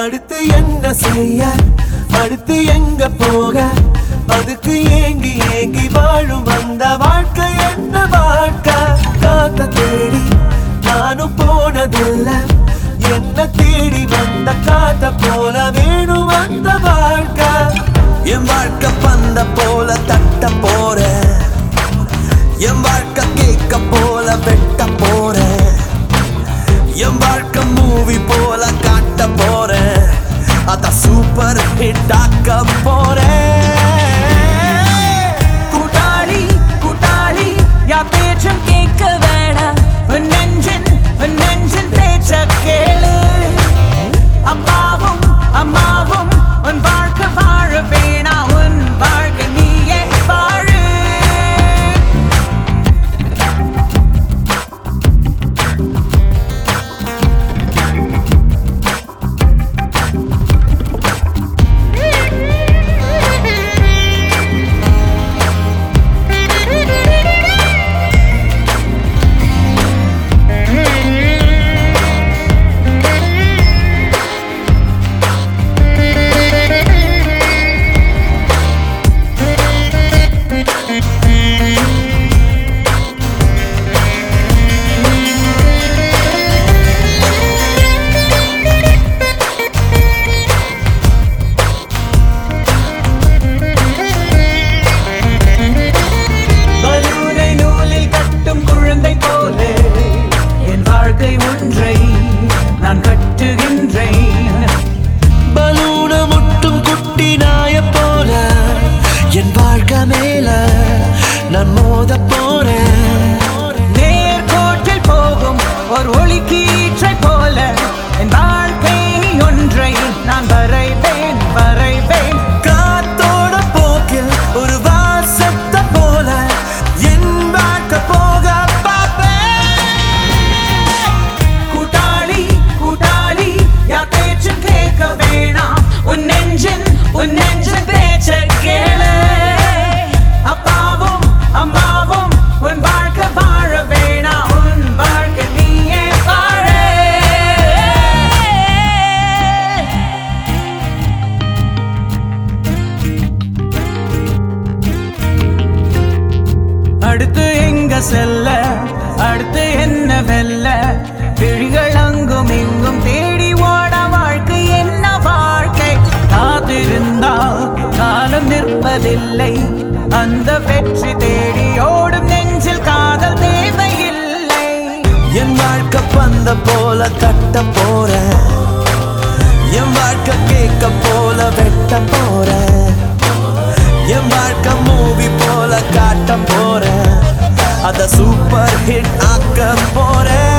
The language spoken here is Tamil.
அடுத்து என்ன செய்ய அடுத்து எங்க போக அதுக்கு ஏங்கி ஏங்கி வாழும் அந்த வாழ்க்கை என்ன வாழ்க்கை காத்த தேடி நானும் போனதில்லை என்ன தேடி வந்த காத்த போல வேணும் அந்த வாழ்க்கை என் வாழ்க்கை பந்த போல தட்ட போறேன் என் வாழ்க்கை கேட்க போல வெட்ட போறேன் என் வாழ்க்கை மூவி போல காட்ட போறேன் அத சூப்பர் ஹிட் ஆக்க போறேன் கூட்டாளி கூட்டாளி யா பேச்சும் கேட்க வேணாம் உன் நெஞ்சன் உன் நெஞ்சன் பேச்ச கேளு அம்மாவும் அம்மாவும் உன் வாழ்க்கை வாழ வேணாம் உன் வாழ்க்கை நீயே வாழு பலூனை நூலில் கட்டும் குழந்தை போல என் வாழ்க்கை ஒன்றை நான் கட்டுகின்றேன் பலூன முட்டும் குட்டி நாய போல என் வாழ்க்கை மேல நான் மோத போறேன் நேர்கோட்டில் போகும் ஒரு ஒளி கீற்றை போல என் வாழ்க்கை ஒன்றை நான் வரைவேன் வரைவேன் காத்தோட போக்கில் ஒரு வாசத்தை போல என் வாழ்க்கை போக பார்ப்பேன் கூட்டாளி கூட்டாளி யா பேச்சு கேட்க வேணாம் உன் நெஞ்சன் உன் நெஞ்சன் பேச்ச கேளு அப்பாவும் அம்மாவும் உன் வாழ்க்கை வாழ வேணாம் உன் வாழ்க்கை நீயே வாழ அடுத்து எங்க செல்ல அடுத்து என்ன வெல்ல விழிகள் அங்கும் இங்கும் தேடி ஓட வாழ்க்கை என்ன வாழ்க்கை காத்திருந்தால் காலம் நிற்பதில்லை அந்த வெற்றி தேடி ஓடும் நெஞ்சில் காதல் தேவையில்லை என் வாழ்க்கை பந்த போல தட்ட போறேன் என் வாழ்க்கை கேட்க போல வெட்ட போறேன் என் வாழ்க்கை மூவி போல காட்ட போறேன் அத சூப்பர் ஹிட் ஆக்க போறேன்